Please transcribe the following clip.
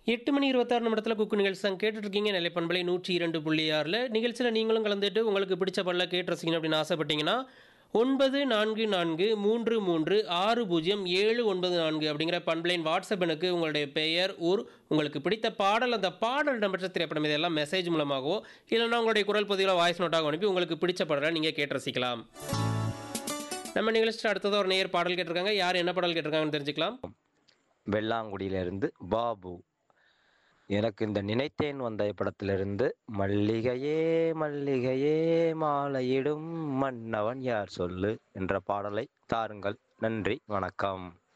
எட்டு மணி இருபத்தாறு நிமிடத்தில் குக்கு நிகழ்ச்சி தான் கேட்டுட்டு இருக்கீங்க நிலை பண்பலை நூற்றி இரண்டு புள்ளி ஆறில் நிகழ்ச்சியில் நீங்களும் கலந்துட்டு உங்களுக்கு பிடிச்ச பல்ல கேட்டு ரசிக்கணும் அப்படின்னு ஆசைப்பட்டீங்கன்னா ஒன்பது நான்கு நான்கு மூன்று மூன்று ஆறு பூஜ்ஜியம் ஏழு ஒன்பது நான்கு அப்படிங்கிற பண்பலையின் வாட்ஸ்அப் எனக்கு உங்களுடைய பெயர் ஊர் உங்களுக்கு பிடித்த பாடல் அந்த பாடல் இடம்பெற்ற திரைப்படம் இதெல்லாம் மெசேஜ் மூலமாகவோ இல்லைன்னா உங்களுடைய குரல் பதிவில் வாய்ஸ் நோட்டாக அனுப்பி உங்களுக்கு பிடிச்ச பாடலை நீங்கள் கேட்டு ரசிக்கலாம் நம்ம நிகழ்ச்சியில் அடுத்ததாக ஒரு நேயர் பாடல் கேட்டிருக்காங்க யார் என்ன பாடல் கேட்டிருக்காங்கன்னு தெரிஞ்சுக்கலாம் வெள்ளாங்குடியிலிருந்து பாபு எனக்கு இந்த நினைத்தேன் வந்த படத்திலிருந்து மல்லிகையே மல்லிகையே மாலையிடும் மன்னவன் யார் சொல்லு என்ற பாடலை தாருங்கள் நன்றி வணக்கம்